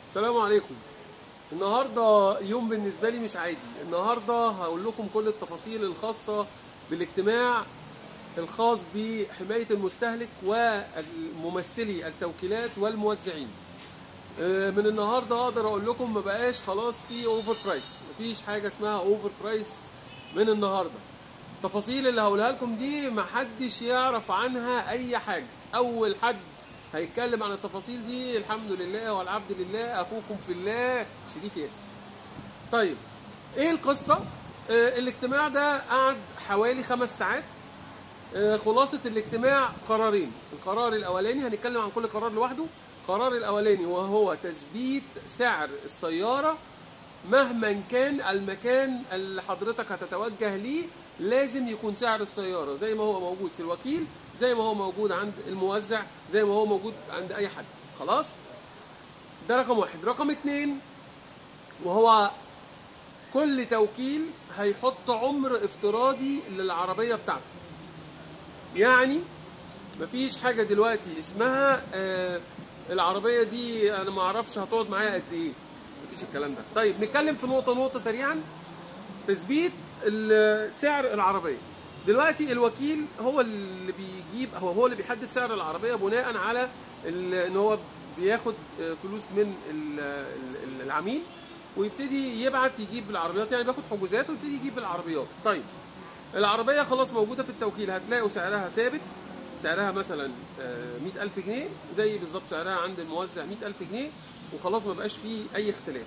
السلام عليكم النهارده يوم بالنسبه لي مش عادي النهارده هقول لكم كل التفاصيل الخاصه بالاجتماع الخاص بحمايه المستهلك وممثلي التوكيلات والموزعين آه، من النهارده اقدر اقول لكم ما بقاش خلاص في اوفر برايس مفيش حاجه اسمها اوفر برايس من النهارده التفاصيل اللي هقولها لكم دي محدش يعرف عنها اي حاجه اول حد هيتكلم عن التفاصيل دي الحمد لله والعبد لله اخوكم في الله شريف ياسر طيب ايه القصه آه الاجتماع ده قعد حوالي خمس ساعات آه خلاصه الاجتماع قرارين القرار الاولاني هنتكلم عن كل قرار لوحده القرار الاولاني وهو تثبيت سعر السياره مهما كان المكان اللي حضرتك هتتوجه ليه لازم يكون سعر السيارة زي ما هو موجود في الوكيل زي ما هو موجود عند الموزع زي ما هو موجود عند أي حد خلاص ده رقم واحد رقم اتنين وهو كل توكيل هيحط عمر افتراضي للعربية بتاعته يعني مفيش حاجة دلوقتي اسمها آه العربية دي أنا ما أعرفش هتقعد معايا قد إيه مفيش الكلام ده طيب نتكلم في نقطة نقطة سريعا تثبيت ال- سعر العربيه دلوقتي الوكيل هو اللي بيجيب هو هو اللي بيحدد سعر العربيه بناء على ال- ان هو بياخد فلوس من ال- ال- العميل ويبتدي يبعت يجيب العربيات يعني بياخد حجوزات ويبتدي يجيب العربيات طيب العربيه خلاص موجوده في التوكيل هتلاقوا سعرها ثابت سعرها مثلا مئة ألف جنيه زي بالظبط سعرها عند الموزع مئة ألف جنيه وخلاص ما بقاش فيه أي اختلاف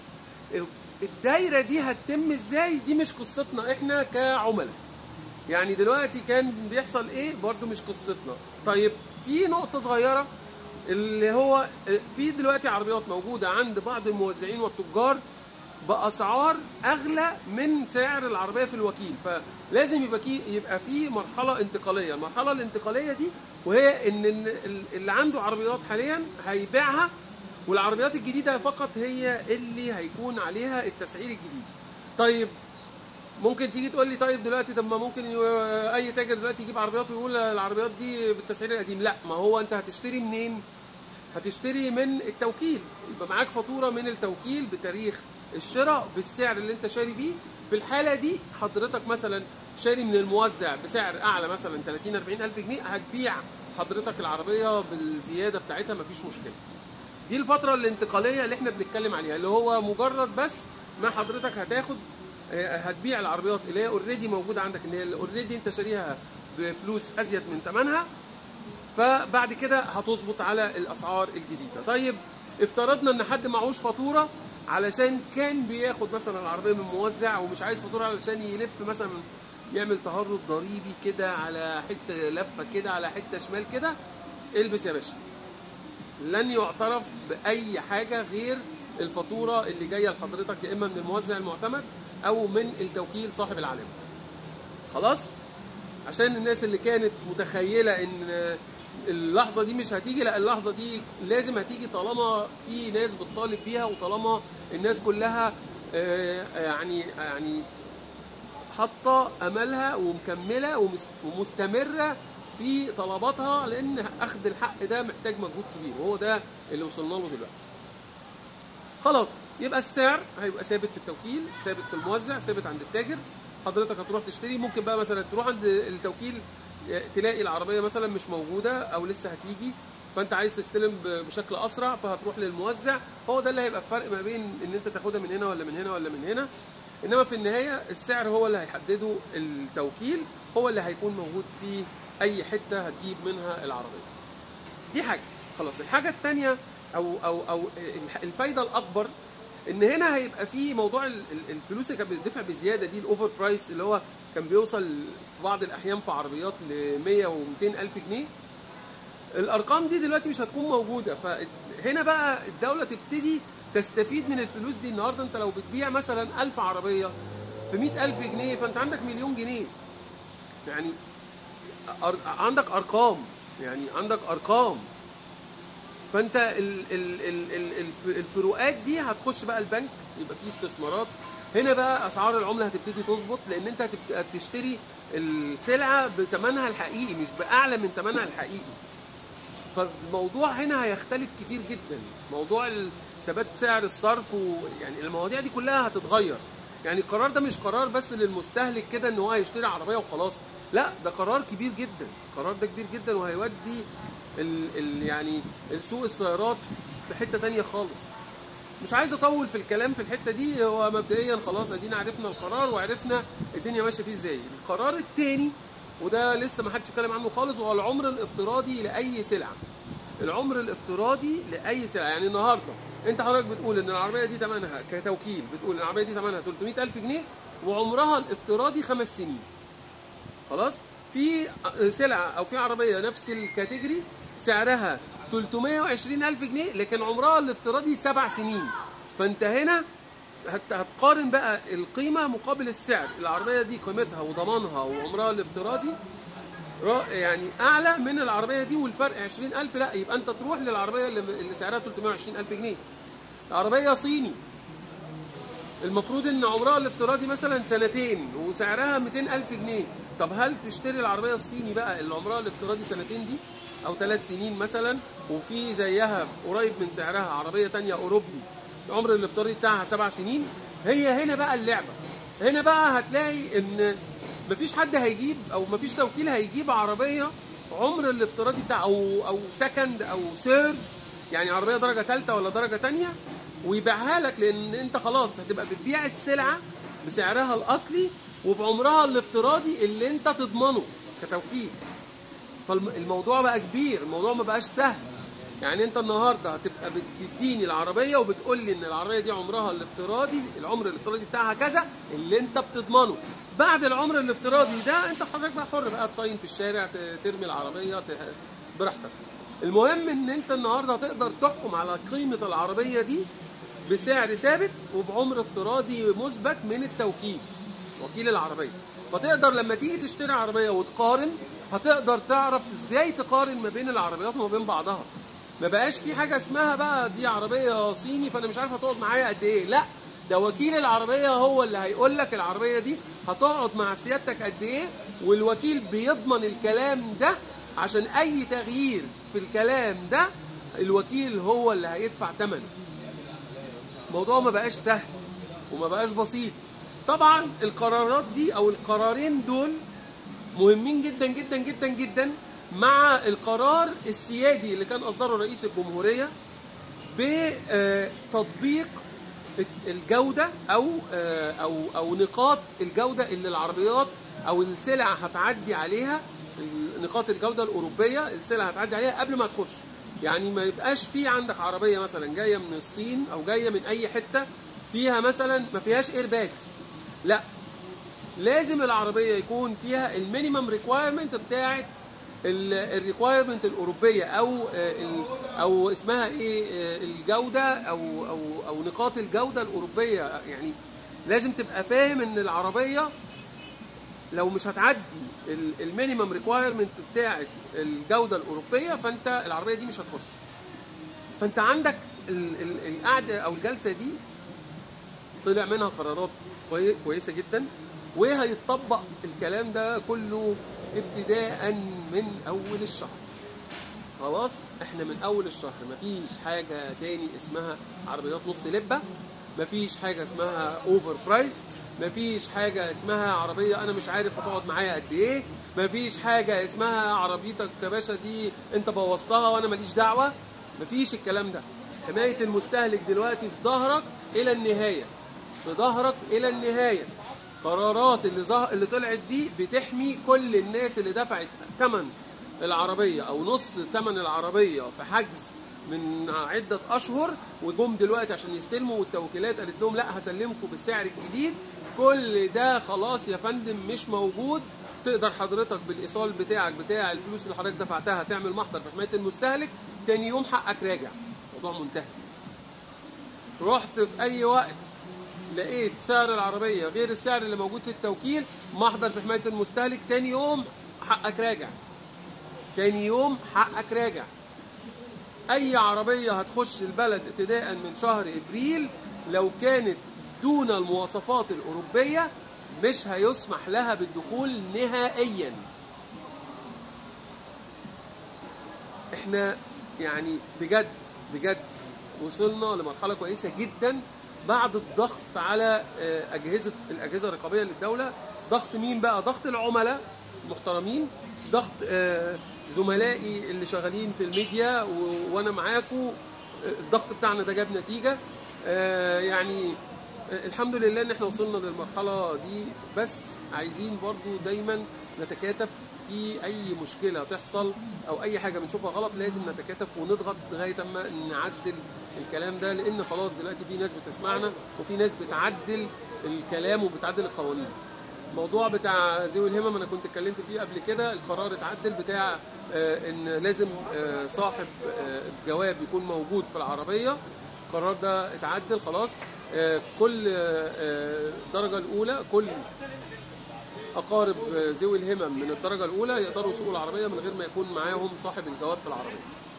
الدايره دي هتتم ازاي دي مش قصتنا احنا كعملاء يعني دلوقتي كان بيحصل ايه برضو مش قصتنا طيب في نقطه صغيره اللي هو في دلوقتي عربيات موجوده عند بعض الموزعين والتجار باسعار اغلى من سعر العربيه في الوكيل فلازم يبقى كي يبقى في مرحله انتقاليه المرحله الانتقاليه دي وهي ان إن اللي عنده عربيات حاليا هيبيعها والعربيات الجديدة فقط هي اللي هيكون عليها التسعير الجديد طيب ممكن تيجي تقول لي طيب دلوقتي طب ما ممكن ي- اي تاجر دلوقتي يجيب عربيات ويقول العربيات دي بالتسعير القديم لا ما هو انت هتشتري منين هتشتري من التوكيل يبقى معاك فاتوره من التوكيل بتاريخ الشراء بالسعر اللي انت شاري بيه في الحاله دي حضرتك مثلا شاري من الموزع بسعر اعلى مثلا 30 40 الف جنيه هتبيع حضرتك العربيه بالزياده بتاعتها مفيش مشكله دي الفترة الانتقالية اللي احنا بنتكلم عليها اللي هو مجرد بس ما حضرتك هتاخد آه، هتبيع العربيات اللي هي اوريدي موجودة عندك اللي هي اوريدي انت شاريها بفلوس ازيد من ثمنها فبعد كده هتظبط على الاسعار الجديدة طيب افترضنا ان حد معهوش فاتورة علشان كان بياخد مثلا العربية من موزع ومش عايز فاتورة علشان يلف مثلا يعمل تهرب ضريبي كده على حتة لفة كده على حتة شمال كده البس يا باشا لن يعترف باي حاجه غير الفاتوره اللي جايه لحضرتك يا اما من الموزع المعتمد او من التوكيل صاحب العلامه خلاص عشان الناس اللي كانت متخيله ان اللحظه دي مش هتيجي لا اللحظه دي لازم هتيجي طالما في ناس بتطالب بيها وطالما الناس كلها آه، يعني يعني حاطه املها ومكمله ومس- ومستمره في طلباتها لان اخذ الحق ده محتاج مجهود كبير وهو ده اللي وصلنا له دلوقتي خلاص يبقى السعر هيبقى ثابت في التوكيل ثابت في الموزع ثابت عند التاجر حضرتك هتروح تشتري ممكن بقى مثلا تروح عند التوكيل تلاقي العربيه مثلا مش موجوده او لسه هتيجي فانت عايز تستلم ب- بشكل اسرع فهتروح للموزع هو ده اللي هيبقى الفرق ما بين ان انت تاخدها من هنا ولا من هنا ولا من هنا انما في النهايه السعر هو اللي هيحدده التوكيل هو اللي هيكون موجود في اي حته هتجيب منها العربيه دي حاجه خلاص الحاجه الثانيه او او او الفايده الاكبر ان هنا هيبقى في موضوع ال- ال- الفلوس اللي كانت بتدفع بزياده دي الاوفر برايس اللي هو كان بيوصل في بعض الاحيان في عربيات ل 100 و200 الف جنيه الارقام دي دلوقتي مش هتكون موجوده فهنا بقى الدوله تبتدي تستفيد من الفلوس دي النهارده انت لو بتبيع مثلا 1000 عربيه في 100 الف جنيه فانت عندك مليون جنيه يعني أر... عندك ارقام يعني عندك ارقام فانت ال... ال... ال... ال... الف- الفروقات دي هتخش بقى البنك يبقى فيه استثمارات هنا بقى اسعار العمله هتبتدي تظبط لان انت هتبقى بتشتري السلعه بثمنها الحقيقي مش باعلى من ثمنها الحقيقي فالموضوع هنا هيختلف كتير جدا موضوع ثبات سعر الصرف ويعني المواضيع دي كلها هتتغير يعني القرار ده مش قرار بس للمستهلك كده ان هو هيشتري عربيه وخلاص لا ده قرار كبير جدا القرار ده كبير جدا وهيودي ال ال يعني سوق السيارات في حته تانية خالص مش عايز اطول في الكلام في الحته دي هو مبدئيا خلاص ادينا عرفنا القرار وعرفنا الدنيا ماشيه فيه ازاي القرار التاني وده لسه ما حدش اتكلم عنه خالص وهو العمر الافتراضي لاي سلعه العمر الافتراضي لاي سلعه يعني النهارده انت حضرتك بتقول ان العربيه دي ثمنها كتوكيل بتقول ان العربيه دي ثمنها 300000 جنيه وعمرها الافتراضي خمس سنين خلاص في سلعه او في عربيه نفس الكاتيجوري سعرها 320000 جنيه لكن عمرها الافتراضي سبع سنين فانت هنا هت- هتقارن بقى القيمه مقابل السعر العربيه دي قيمتها وضمانها وعمرها الافتراضي را- يعني اعلى من العربيه دي والفرق 20000 لا يبقى انت تروح للعربيه اللي اللي سعرها 320000 جنيه عربيه صيني المفروض ان عمرها الافتراضي مثلا سنتين وسعرها 200000 جنيه طب هل تشتري العربيه الصيني بقى اللي عمرها الافتراضي سنتين دي او ثلاث سنين مثلا وفي زيها قريب من سعرها عربيه تانية اوروبي العمر الافتراضي بتاعها سبع سنين هي هنا بقى اللعبه هنا بقى هتلاقي ان مفيش حد هيجيب او مفيش توكيل هيجيب عربيه عمر الافتراضي بتاع او او سكند او سيرد يعني عربيه درجه ثالثه ولا درجه ثانيه ويبيعها لك لان انت خلاص هتبقى بتبيع السلعه بسعرها الاصلي وبعمرها الافتراضي اللي انت تضمنه كتوكيل فالموضوع بقى كبير الموضوع ما بقاش سهل يعني انت النهارده هتبقى بتديني العربيه وبتقول لي ان العربيه دي عمرها الافتراضي العمر الافتراضي بتاعها كذا اللي انت بتضمنه بعد العمر الافتراضي ده انت حضرتك بقى حر بقى تصين في الشارع ت- ترمي العربيه ت- براحتك المهم ان انت النهارده تقدر تحكم على قيمه العربيه دي بسعر ثابت وبعمر افتراضي مثبت من التوكيل وكيل العربيه فتقدر لما تيجي تشتري عربيه وتقارن هتقدر تعرف ازاي تقارن ما بين العربيات وما بين بعضها ما بقاش في حاجه اسمها بقى دي عربيه صيني فانا مش عارف هتقعد معايا قد ايه لا ده وكيل العربيه هو اللي هيقول لك العربيه دي هتقعد مع سيادتك قد ايه والوكيل بيضمن الكلام ده عشان اي تغيير في الكلام ده الوكيل هو اللي هيدفع ثمنه الموضوع ما بقاش سهل وما بقاش بسيط طبعا القرارات دي او القرارين دول مهمين جدا جدا جدا جدا مع القرار السيادي اللي كان اصدره رئيس الجمهوريه بتطبيق الجوده او او او نقاط الجوده اللي العربيات او السلع هتعدي عليها نقاط الجوده الاوروبيه السلع هتعدي عليها قبل ما تخش يعني ما يبقاش في عندك عربيه مثلا جايه من الصين او جايه من اي حته فيها مثلا ما فيهاش اير باجز لا لازم العربيه يكون فيها المينيمم ريكوايرمنت بتاعه الريكوايرمنت الاوروبيه او ال- او اسمها ايه الجوده او او او نقاط الجوده الاوروبيه يعني لازم تبقى فاهم ان العربيه لو مش هتعدي المينيمم ريكوايرمنت بتاعه الجوده الاوروبيه فانت العربيه دي مش هتخش فانت عندك ال- ال- القعده او الجلسه دي طلع منها قرارات كوي- كويسه جدا وهيتطبق الكلام ده كله ابتداء من اول الشهر خلاص احنا من اول الشهر مفيش حاجه تاني اسمها عربيات نص لبه مفيش حاجه اسمها اوفر برايس مفيش حاجه اسمها عربيه انا مش عارف هتقعد معايا قد ايه مفيش حاجه اسمها عربيتك يا باشا دي انت بوظتها وانا ماليش دعوه مفيش الكلام ده حمايه المستهلك دلوقتي في ظهرك الى النهايه في ظهرك الى النهايه قرارات اللي ظهر اللي طلعت دي بتحمي كل الناس اللي دفعت ثمن العربيه او نص ثمن العربيه في حجز من عده اشهر وجم دلوقتي عشان يستلموا والتوكيلات قالت لهم لا هسلمكم بالسعر الجديد كل ده خلاص يا فندم مش موجود تقدر حضرتك بالايصال بتاعك بتاع الفلوس اللي حضرتك دفعتها تعمل محضر في حمايه المستهلك تاني يوم حقك راجع الموضوع منتهي رحت في اي وقت لقيت سعر العربيه غير السعر اللي موجود في التوكيل محضر في حمايه المستهلك تاني يوم حقك راجع تاني يوم حقك راجع اي عربيه هتخش البلد ابتداء من شهر ابريل لو كانت دون المواصفات الاوروبيه مش هيسمح لها بالدخول نهائيا احنا يعني بجد بجد وصلنا لمرحله كويسه جدا بعد الضغط على آه، اجهزه الاجهزه الرقابيه للدوله ضغط مين بقى ضغط العملاء المحترمين ضغط آه، زملائي اللي شغالين في الميديا و- وانا معاكم الضغط بتاعنا ده جاب نتيجه آه، يعني آه، الحمد لله ان احنا وصلنا للمرحله دي بس عايزين برضو دايما نتكاتف في اي مشكله تحصل او اي حاجه بنشوفها غلط لازم نتكاتف ونضغط لغايه اما نعدل الكلام ده لان خلاص دلوقتي في ناس بتسمعنا وفي ناس بتعدل الكلام وبتعدل القوانين الموضوع بتاع ذوي الهمم انا كنت اتكلمت فيه قبل كده القرار اتعدل بتاع آه، ان لازم آه، صاحب آه، الجواب يكون موجود في العربيه القرار ده اتعدل خلاص آه، كل آه، آه، الدرجه الاولى كل اقارب آه، ذوي الهمم من الدرجه الاولى يقدروا يسوقوا العربيه من غير ما يكون معاهم صاحب الجواب في العربيه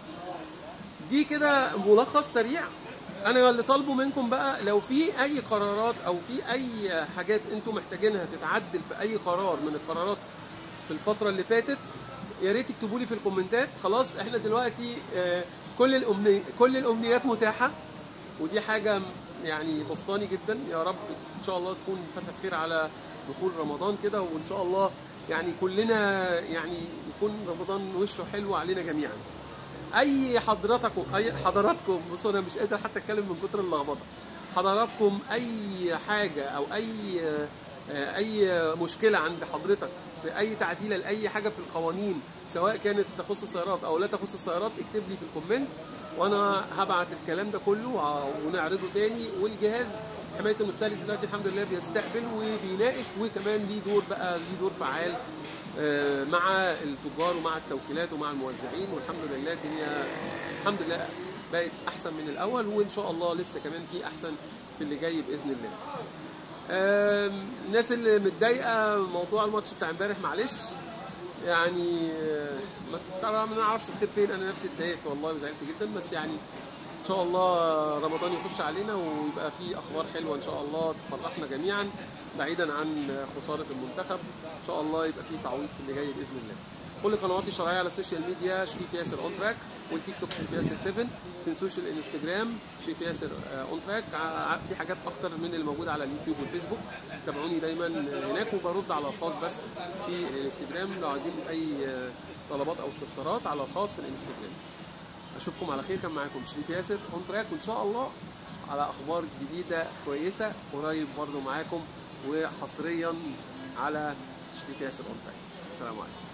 دي كده ملخص سريع انا اللي طالبه منكم بقى لو في اي قرارات او في اي حاجات انتم محتاجينها تتعدل في اي قرار من القرارات في الفتره اللي فاتت يا ريت تكتبوا لي في الكومنتات خلاص احنا دلوقتي آه، كل الامني كل الامنيات متاحه ودي حاجه يعني بسطاني جدا يا رب ان شاء الله تكون فتحه خير على دخول رمضان كده وان شاء الله يعني كلنا يعني يكون رمضان وشه حلو علينا جميعا اي حضراتكم اي حضراتكم بصوا انا مش قادر حتى اتكلم من كتر اللخبطه حضراتكم اي حاجه او اي آه، اي مشكله عند حضرتك في اي تعديله لاي حاجه في القوانين سواء كانت تخص السيارات او لا تخص السيارات اكتب لي في الكومنت وانا هبعت الكلام ده كله وع- ونعرضه تاني والجهاز حمايه المستهلك دلوقتي الحمد لله بيستقبل وبيناقش وكمان ليه دور بقى ليه دور فعال آه، مع التجار ومع التوكيلات ومع الموزعين والحمد لله الدنيا الحمد لله بقت احسن من الاول وان شاء الله لسه كمان في احسن في اللي جاي باذن الله آم، الناس اللي متضايقه من موضوع الماتش بتاع امبارح معلش يعني آه، ما ترى ما نعرفش الخير فين انا نفسي اتضايقت والله وزعلت جدا بس يعني ان شاء الله رمضان يخش علينا ويبقى فيه اخبار حلوه ان شاء الله تفرحنا جميعا بعيدا عن خساره المنتخب ان شاء الله يبقى فيه تعويض في اللي جاي باذن الله كل قنواتي الشرعيه على السوشيال ميديا شريف ياسر اون تراك والتيك توك شريف ياسر 7 تنسوش الانستجرام شريف ياسر اون تراك في حاجات اكتر من اللي موجوده على اليوتيوب والفيسبوك تابعوني دايما هناك وبرد على الخاص بس في الانستجرام لو عايزين اي آه، طلبات او استفسارات على الخاص في الانستجرام اشوفكم على خير كان معاكم شريف ياسر اون تراك وان شاء الله على اخبار جديده كويسه قريب برضو معاكم وحصريا على شريف ياسر اون تراك السلام عليكم